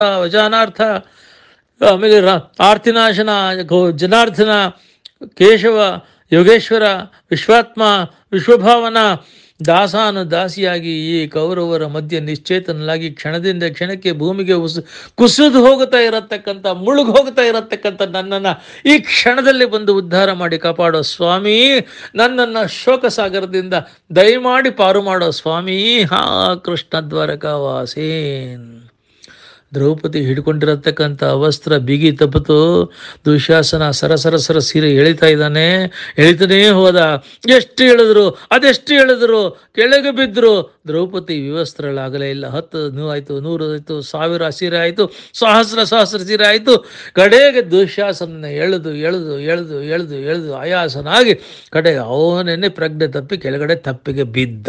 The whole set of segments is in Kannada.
ವಜಾನಾರ್ಥ ಆಮೇಲೆ ರ- ಆರ್ತಿನಾಶನ ಗೋ- ಜನಾರ್ದನ ಕೇಶವ ಯೋಗೇಶ್ವರ ವಿಶ್ವಾತ್ಮ ವಿಶ್ವಭಾವನ ದಾಸಾನು ದಾಸಿಯಾಗಿ ಈ ಕೌರವರ ಮಧ್ಯೆ ನಿಶ್ಚೇತನಲಾಗಿ ಕ್ಷಣದಿಂದ ಕ್ಷಣಕ್ಕೆ ಭೂಮಿಗೆ ಉಸ್ ಕುಸಿದು ಹೋಗುತ್ತಾ ಇರತಕ್ಕಂಥ ಮುಳುಗು ಹೋಗ್ತಾ ಇರತಕ್ಕಂಥ ನನ್ನನ್ನು ಈ ಕ್ಷಣದಲ್ಲಿ ಬಂದು ಉದ್ಧಾರ ಮಾಡಿ ಕಾಪಾಡೋ ಸ್ವಾಮಿ ನನ್ನನ್ನು ಶೋಕ ಸಾಗರದಿಂದ ದಯಮಾಡಿ ಪಾರು ಮಾಡೋ ಸ್ವಾಮಿ ಹಾ ಕೃಷ್ಣ ದ್ವಾರಕಾವಾಸೇನ್ ದ್ರೌಪದಿ ಹಿಡ್ಕೊಂಡಿರತಕ್ಕಂಥ ವಸ್ತ್ರ ಬಿಗಿ ತಪ್ಪಿತು ದುಶಾಸನ ಸರಸರ ಸರ ಸೀರೆ ಎಳಿತಾ ಇದ್ದಾನೆ ಎಳಿತಾನೇ ಹೋದ ಎಷ್ಟು ಎಳೆದ್ರು ಅದೆಷ್ಟು ಎಳೆದ್ರು ಕೆಳಗೆ ಬಿದ್ದರು ದ್ರೌಪದಿ ವಿವಸ್ತ್ರಳಾಗಲೇ ಇಲ್ಲ ಹತ್ತು ನೂ ಆಯಿತು ನೂರು ಆಯಿತು ಸಾವಿರ ಸೀರೆ ಆಯಿತು ಸಹಸ್ರ ಸಹಸ್ರ ಸೀರೆ ಆಯಿತು ಕಡೆಗೆ ದುಶಾಸನ ಎಳೆದು ಎಳೆದು ಎಳೆದು ಎಳೆದು ಎಳೆದು ಆಯಾಸನಾಗಿ ಕಡೆಗೆ ಅವನನ್ನೇ ಪ್ರಜ್ಞೆ ತಪ್ಪಿ ಕೆಳಗಡೆ ತಪ್ಪಿಗೆ ಬಿದ್ದ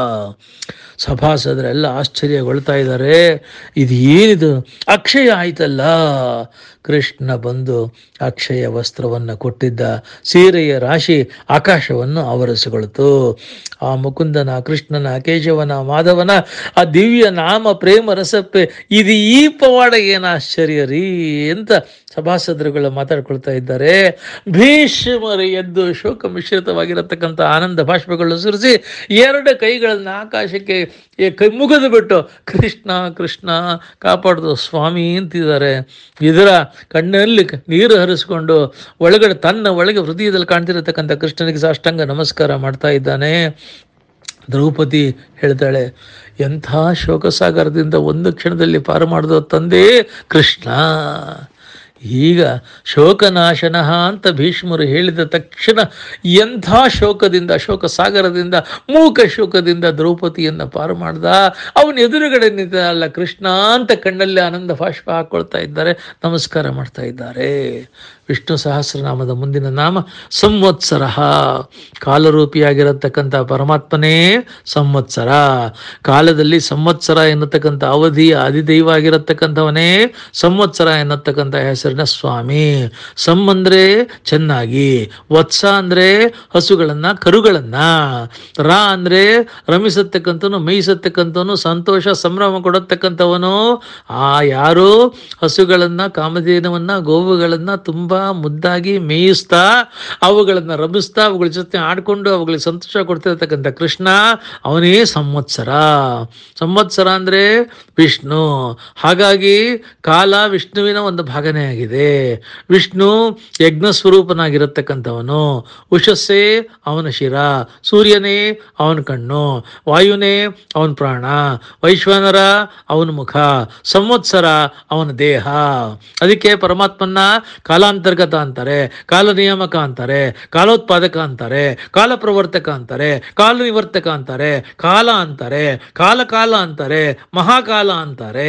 ಸಭಾಸದರೆಲ್ಲ ಆಶ್ಚರ್ಯಗೊಳ್ತಾ ಇದ್ದಾರೆ ಇದು ಏನಿದು ಅಕ್ಷಯ ಆಯ್ತಲ್ಲ ಕೃಷ್ಣ ಬಂದು ಅಕ್ಷಯ ವಸ್ತ್ರವನ್ನು ಕೊಟ್ಟಿದ್ದ ಸೀರೆಯ ರಾಶಿ ಆಕಾಶವನ್ನು ಆವರಿಸಿಕೊಳ್ತು ಆ ಮುಕುಂದನ ಕೃಷ್ಣನ ಕೇಶವನ ಮಾಧವನ ಆ ದಿವ್ಯ ನಾಮ ಪ್ರೇಮ ರಸಪ್ಪೆ ಇದು ಈ ಪವಾಡ ಏನು ಆಶ್ಚರ್ಯ ರೀ ಅಂತ ಸಭಾಸದರುಗಳು ಮಾತಾಡ್ಕೊಳ್ತಾ ಇದ್ದಾರೆ ಭೀಷ್ಮರು ಎದ್ದು ಶೋಕ ಮಿಶ್ರಿತವಾಗಿರತಕ್ಕಂಥ ಆನಂದ ಭಾಷ್ಪಗಳು ಸುರಿಸಿ ಎರಡು ಕೈಗಳನ್ನು ಆಕಾಶಕ್ಕೆ ಈ ಕೈ ಮುಗಿದು ಬಿಟ್ಟು ಕೃಷ್ಣ ಕೃಷ್ಣ ಕಾಪಾಡ್ದು ಸ್ವಾಮಿ ಅಂತಿದ್ದಾರೆ ಇದರ ಕಣ್ಣಲ್ಲಿ ಕ- ನೀರು ಹರಿಸ್ಕೊಂಡು ಒಳಗಡೆ ತನ್ನ ಒಳಗೆ ಹೃದಯದಲ್ಲಿ ಕಾಣ್ತಿರತಕ್ಕಂಥ ಕೃಷ್ಣನಿಗೆ ಸಾಷ್ಟಾಂಗ ನಮಸ್ಕಾರ ಮಾಡ್ತಾ ಇದ್ದಾನೆ ದ್ರೌಪದಿ ಹೇಳ್ತಾಳೆ ಎಂಥ ಶೋಕಸಾಗರದಿಂದ ಒಂದು ಕ್ಷಣದಲ್ಲಿ ಪಾರು ಮಾಡಿದ ತಂದೆ ಕೃಷ್ಣ ಈಗ ಶೋಕನಾಶನ ಅಂತ ಭೀಷ್ಮರು ಹೇಳಿದ ತಕ್ಷಣ ಎಂಥ ಶೋಕದಿಂದ ಶೋಕ ಸಾಗರದಿಂದ ಮೂಕ ಶೋಕದಿಂದ ದ್ರೌಪದಿಯನ್ನು ಪಾರು ಮಾಡ್ದ ಅವನ ಎದುರುಗಡೆ ನಿಂತ ಅಲ್ಲ ಕೃಷ್ಣ ಅಂತ ಕಣ್ಣಲ್ಲಿ ಆನಂದ ಭಾಷ್ಪ ಹಾಕೊಳ್ತಾ ಇದ್ದಾರೆ ನಮಸ್ಕಾರ ಮಾಡ್ತಾ ಇದ್ದಾರೆ ವಿಷ್ಣು ಸಹಸ್ರನಾಮದ ಮುಂದಿನ ನಾಮ ಸಂವತ್ಸರ ಕಾಲರೂಪಿಯಾಗಿರತಕ್ಕಂಥ ಪರಮಾತ್ಮನೇ ಸಂವತ್ಸರ ಕಾಲದಲ್ಲಿ ಸಂವತ್ಸರ ಎನ್ನತಕ್ಕಂಥ ಅವಧಿ ಅಧಿದೈವ ಆಗಿರತಕ್ಕಂಥವನೇ ಸಂವತ್ಸರ ಎನ್ನತಕ್ಕಂಥ ಹೆಸರಿನ ಸ್ವಾಮಿ ಸಂ ಅಂದ್ರೆ ಚೆನ್ನಾಗಿ ವತ್ಸ ಅಂದ್ರೆ ಹಸುಗಳನ್ನ ಕರುಗಳನ್ನ ರಾ ಅಂದ್ರೆ ರಮಿಸತಕ್ಕಂಥವನು ಮೇಯಿಸತಕ್ಕಂಥವನು ಸಂತೋಷ ಸಂಭ್ರಮ ಕೊಡತಕ್ಕಂಥವನು ಆ ಯಾರು ಹಸುಗಳನ್ನ ಕಾಮಧೇನವನ್ನ ಗೋವುಗಳನ್ನ ತುಂಬಾ ಮುದ್ದಾಗಿ ಮೇಯಿಸ್ತಾ ಅವುಗಳನ್ನ ರಮಿಸ್ತಾ ಅವುಗಳ ಜೊತೆ ಆಡ್ಕೊಂಡು ಅವುಗಳಿಗೆ ಸಂತೋಷ ಕೊಡ್ತಿರತಕ್ಕಂಥ ಕೃಷ್ಣ ಅವನೇ ಸಂವತ್ಸರ ಸಂವತ್ಸರ ಅಂದ್ರೆ ವಿಷ್ಣು ಹಾಗಾಗಿ ಕಾಲ ವಿಷ್ಣುವಿನ ಒಂದು ಭಾಗನೇ ಆಗಿದೆ ವಿಷ್ಣು ಯಜ್ಞ ಸ್ವರೂಪನಾಗಿರತಕ್ಕಂಥವನು ಉಷಸ್ಸೇ ಅವನ ಶಿರ ಸೂರ್ಯನೇ ಅವನ ಕಣ್ಣು ವಾಯುನೇ ಅವನ ಪ್ರಾಣ ವೈಶ್ವಾನರ ಅವನ ಮುಖ ಸಂವತ್ಸರ ಅವನ ದೇಹ ಅದಕ್ಕೆ ಪರಮಾತ್ಮನ್ನ ಕಾಲಾಂತರ್ಗತ ಅಂತಾರೆ ಕಾಲ ನಿಯಾಮಕ ಅಂತಾರೆ ಕಾಲೋತ್ಪಾದಕ ಅಂತಾರೆ ಕಾಲ ಪ್ರವರ್ತಕ ಅಂತಾರೆ ಕಾಲ ನಿವರ್ತಕ ಅಂತಾರೆ ಕಾಲ ಅಂತಾರೆ ಕಾಲ ಕಾಲ ಅಂತಾರೆ ಮಹಾಕಾಲ ಅಂತಾರೆ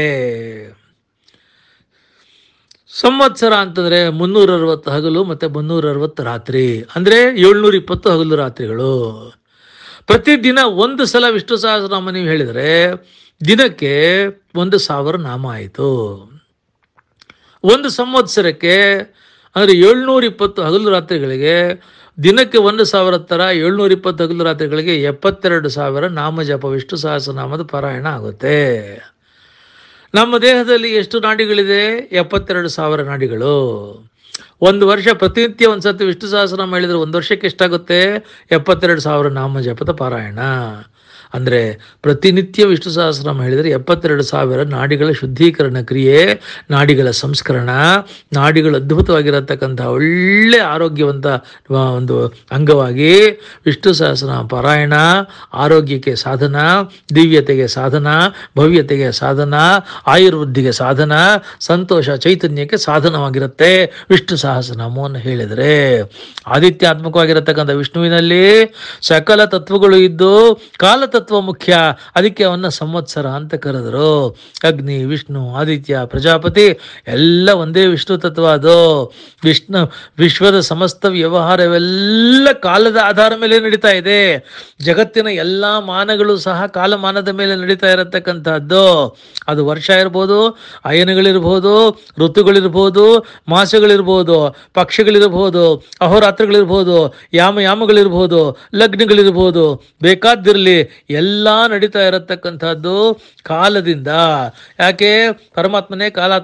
ಸಂವತ್ಸರ ಅಂತಂದ್ರೆ ಮುನ್ನೂರ ಅರವತ್ತು ಹಗಲು ಮತ್ತೆ ಮುನ್ನೂರ ಅರವತ್ತು ರಾತ್ರಿ ಅಂದ್ರೆ ಏಳ್ನೂರ ಇಪ್ಪತ್ತು ಹಗಲು ರಾತ್ರಿಗಳು ಪ್ರತಿದಿನ ಒಂದು ಸಲ ವಿಷ್ಣು ಸಹಸ್ರನಾಮ ನೀವು ಹೇಳಿದರೆ ದಿನಕ್ಕೆ ಒಂದು ಸಾವಿರ ನಾಮ ಆಯಿತು ಒಂದು ಸಂವತ್ಸರಕ್ಕೆ ಅಂದರೆ ಏಳ್ನೂರ ಇಪ್ಪತ್ತು ಹಗಲು ರಾತ್ರಿಗಳಿಗೆ ದಿನಕ್ಕೆ ಒಂದು ಸಾವಿರ ಥರ ಏಳ್ನೂರ ಇಪ್ಪತ್ತು ಹಗಲು ರಾತ್ರಿಗಳಿಗೆ ಎಪ್ಪತ್ತೆರಡು ಸಾವಿರ ನಾಮ ಜಪ ವಿಷ್ಣು ಸಹಸ್ರನಾಮದ ಪಾರಾಯಣ ಆಗುತ್ತೆ ನಮ್ಮ ದೇಹದಲ್ಲಿ ಎಷ್ಟು ನಾಡಿಗಳಿದೆ ಎಪ್ಪತ್ತೆರಡು ಸಾವಿರ ನಾಡಿಗಳು ಒಂದು ವರ್ಷ ಪ್ರತಿನಿತ್ಯ ಒಂದು ಸತಿ ವಿಷ್ಣು ಸಹಸ್ರನಾಮ ಹೇಳಿದ್ರೆ ಒಂದು ವರ್ಷಕ್ಕೆ ಎಷ್ಟಾಗುತ್ತೆ ಎಪ್ಪತ್ತೆರಡು ಸಾವಿರ ನಾಮ ಜಪದ ಪಾರಾಯಣ ಅಂದರೆ ಪ್ರತಿನಿತ್ಯ ವಿಷ್ಣು ಸಹಸ್ರನಾಮ ಹೇಳಿದರೆ ಎಪ್ಪತ್ತೆರಡು ಸಾವಿರ ನಾಡಿಗಳ ಶುದ್ಧೀಕರಣ ಕ್ರಿಯೆ ನಾಡಿಗಳ ಸಂಸ್ಕರಣ ನಾಡಿಗಳು ಅದ್ಭುತವಾಗಿರತಕ್ಕಂಥ ಒಳ್ಳೆ ಆರೋಗ್ಯವಂತ ಆ, ಒಂದು ಅಂಗವಾಗಿ ವಿಷ್ಣು ಸಹಸ್ರನಾಮ ಪಾರಾಯಣ ಆರೋಗ್ಯಕ್ಕೆ ಸಾಧನ ದಿವ್ಯತೆಗೆ ಸಾಧನ ಭವ್ಯತೆಗೆ ಸಾಧನ ಆಯುರ್ವೃದ್ಧಿಗೆ ಸಾಧನ ಸಂತೋಷ ಚೈತನ್ಯಕ್ಕೆ ಸಾಧನವಾಗಿರುತ್ತೆ ವಿಷ್ಣು ಸಹಸ್ರನಾಮವನ್ನು ಹೇಳಿದರೆ ಆದಿತ್ಯಾತ್ಮಕವಾಗಿರತಕ್ಕಂಥ ವಿಷ್ಣುವಿನಲ್ಲಿ ಸಕಲ ತತ್ವಗಳು ಇದ್ದು ಕಾಲತತ್ವ ಮುಖ್ಯ ಅದಕ್ಕೆ ಅವನ್ನ ಸಂವತ್ಸರ ಅಂತ ಕರೆದರು ಅಗ್ನಿ ವಿಷ್ಣು ಆದಿತ್ಯ ಪ್ರಜಾಪತಿ ಎಲ್ಲ ಒಂದೇ ವಿಷ್ಣು ತತ್ವ ಅದು ವಿಷ್ಣು ವಿಶ್ವದ ಸಮಸ್ತ ವ್ಯವಹಾರವೆಲ್ಲ ಕಾಲದ ಆಧಾರ ಮೇಲೆ ನಡೀತಾ ಇದೆ ಜಗತ್ತಿನ ಎಲ್ಲ ಮಾನಗಳು ಸಹ ಕಾಲಮಾನದ ಮೇಲೆ ನಡೀತಾ ಇರತಕ್ಕಂಥದ್ದು ಅದು ವರ್ಷ ಇರ್ಬೋದು ಅಯನಗಳಿರ್ಬೋದು ಋತುಗಳಿರ್ಬೋದು ಮಾಸಗಳಿರ್ಬೋದು ಪಕ್ಷಗಳಿರ್ಬೋದು ಅಹೋರಾತ್ರಗಳಿರ್ಬೋದು ಯಾಮ ಯಾಮಗಳಿರ್ಬೋದು ಲಗ್ನಗಳಿರ್ಬೋದು ಬೇಕಾದಿರಲಿ ಎಲ್ಲ ನಡೀತಾ ಇರತಕ್ಕಂಥದ್ದು ಕಾಲದಿಂದ ಯಾಕೆ ಪರಮಾತ್ಮನೇ ಕಾಲ